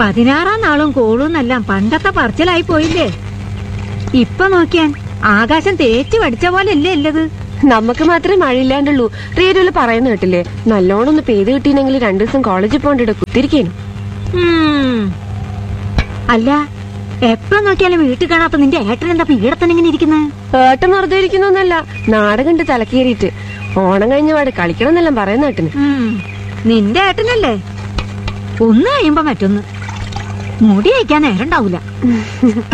പതിനാറാം നാളും കോളൂന്നെല്ലാം പണ്ടത്തെ പറച്ചിലായി പോയില്ലേ ഇപ്പൊ നോക്കിയാൻ ആകാശം തേച്ച് പഠിച്ച പോലെ അല്ലേ ഉള്ളത് നമുക്ക് മാത്രമേ മഴയില്ലാണ്ടുള്ളൂ റേഡിയോയിൽ പറയുന്ന കേട്ടില്ലേ നല്ലോണം ഒന്ന് പെയ്ത് കിട്ടിയില്ലെങ്കിൽ രണ്ടു ദിവസം കോളേജിൽ പോകണ്ടിട്ട് കുത്തിരിക്കേനു ഉം. അല്ല എപ്പ നോക്കിയാലും വീട്ടിൽ കാണാത്ത നിന്റെ ഏട്ടൻ എന്താ ഇവിടെ തന്നെ ഇങ്ങനെ ഇരിക്കുന്നത് ഏട്ടൻ വെറുതെ ഇരിക്കുന്നൊന്നല്ല നാടകണ്ട് തലക്കേറിയിട്ട് ഓണം കഴിഞ്ഞ പാട് കളിക്കണം എന്നെല്ലാം പറയുന്ന കേട്ടിന് നിന്റെ ഏട്ടനല്ലേ ഒന്ന് കഴിയുമ്പോ മറ്റൊന്ന് മുടി അയക്കാൻ നേരം ഉണ്ടാവൂല